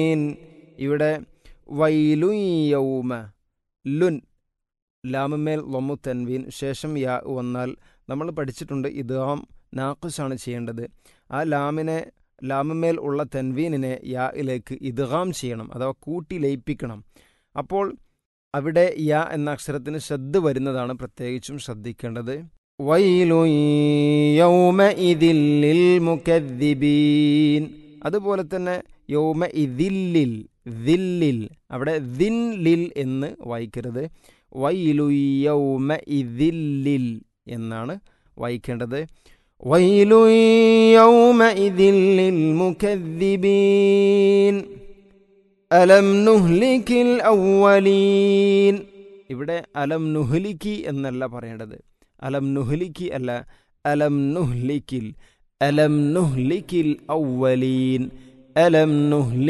ഇവിടെ വൈലു യൗമ ലുൻ ലാമമേൽ ലൊമു തൻവീൻ ശേഷം യാ വന്നാൽ നമ്മൾ പഠിച്ചിട്ടുണ്ട് ഇദ്ഗാം നാഖുസാണ് ചെയ്യേണ്ടത് ആ ലാമിനെ ലാമമേൽ ഉള്ള തൻവീനിനെ യായിലേക്ക് ഇദ്ഗാം ചെയ്യണം അഥവാ കൂട്ടി ലയിപ്പിക്കണം അപ്പോൾ അവിടെ യാ എന്ന അക്ഷരത്തിന് ശ്രദ്ധ വരുന്നതാണ് പ്രത്യേകിച്ചും ശ്രദ്ധിക്കേണ്ടത് വൈലു യൗമ ഇതില്ലിൽ മുക്കദ്ദിബീൻ അതുപോലെ തന്നെ യൗമ ഇതില്ലിൽ ദില്ലിൽ അവിടെ ദിൻ ലിൽ എന്ന് വായിക്കരുത് വൈലു യൗമ ഇതില്ലിൽ എന്നാണ് വായിക്കേണ്ടത് വൈലു യൗമ ഇതില്ലിൽ മുക്കദ്ദിബീൻ അലം നുഹ്ലിക്കിൽ ഔവലീൻ ഇവിടെ അലം നുഹ്ലിക്കി എന്നല്ല പറയേണ്ടത് അലം നുഹ്ലിക്കി അല്ല അലം നുഹ്ലിക്കിൽ അലം നുഹ്ലിക്കിൽ ഔവലീൻ അലം നുഹ്ലി